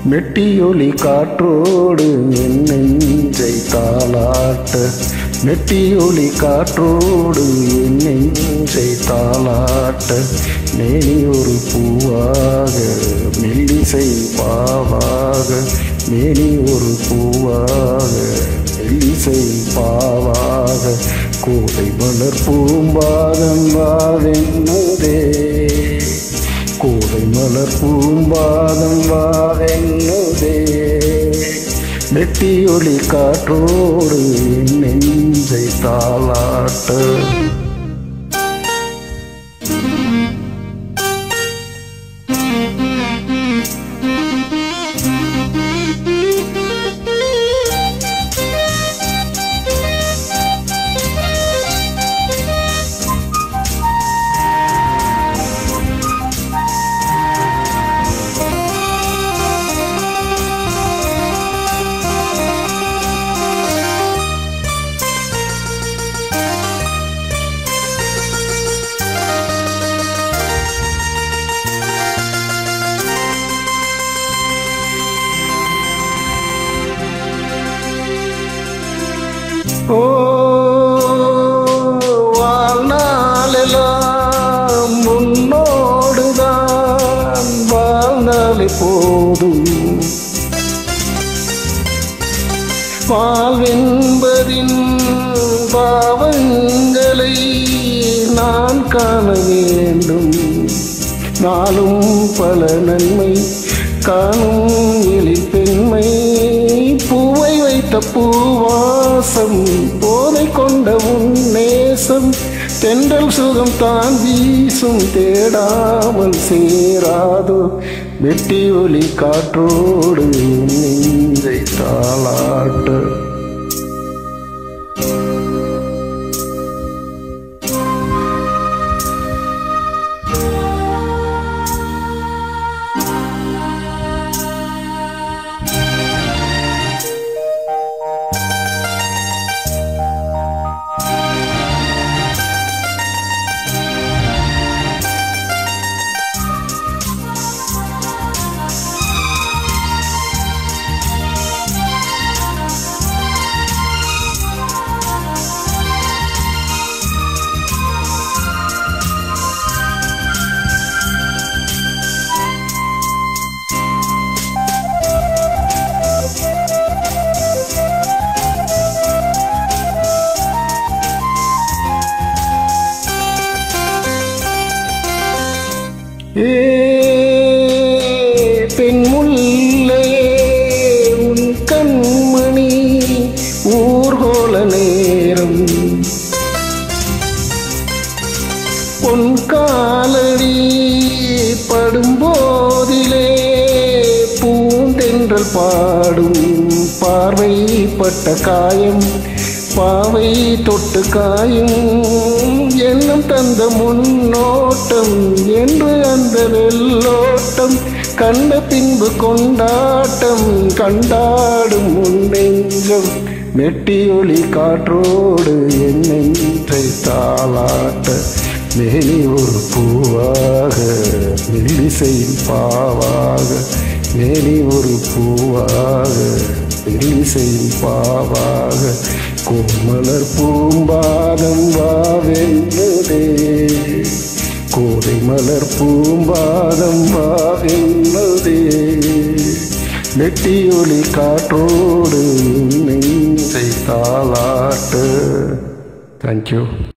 மெட்டியொலி காற்றோடு என் நெஞ்சை தாளாட்ட மெட்டியொலி காற்றோடு என் நெஞ்சை தாளாட்ட மேனி ஒரு பூவாக மெல்லிசை பாவாக மேனி ஒரு பூவாக மெல்லிசை பாவாக கோதை மலர் பூம்பாதம் வாவென்னதே கோதை மலர் பூம்பாதம் வாவென்னதே மெட்டியொலி காற்றோடு என் நெஞ்சை தாளாட்ட ஓ வாழ்நாளெல்லாம் முன்னோடுதான் வாழ்நாளே போதும் வாழ்வென்பதின் பாவங்களை நான் காண வேண்டும் நாளும் பல நன்மை காணும் எழில் பெண்மை பூவை வைத்த பூவாசம் போதை கொண்ட உன் நேசம் தென்றல் சுகம் தான் வீசும் தேடாமல் சேராதோ வெட்டி ஒலி காற்றோடு என் நெஞ்சை தாளாட்ட ஏ பெண்முல்லே உன் கண்மணி ஊர்கோல நேரம் பொன் காலடி படும்போதிலே பூந்தென்றல் பாடும் பார்வைப்பட்ட காயம் பாவை தொட்டு காயும் எண்ணம் தந்த முன்னோட்டம் என்று அந்த வெள்ளோட்டம் கண்ட பின்பு கொண்டாட்டம் கண்டாடும் உன் நெஞ்சம் மெட்டியொலி காற்றோடு என் நெஞ்சை தாளாட்ட மேனி ஒரு பூவாக மெல்லிசையின் பாவாக மேனி ஒரு பூவாக மெல்லிசையின் பாவாக கோமலர் பூம்பாதம் வாவென்றதே கோதை மலர் பூம்பாதம் வாவென்றதே நெட்டியொலி காற்றோடு நெஞ்சை தாளாட்டு தேங்க்யூ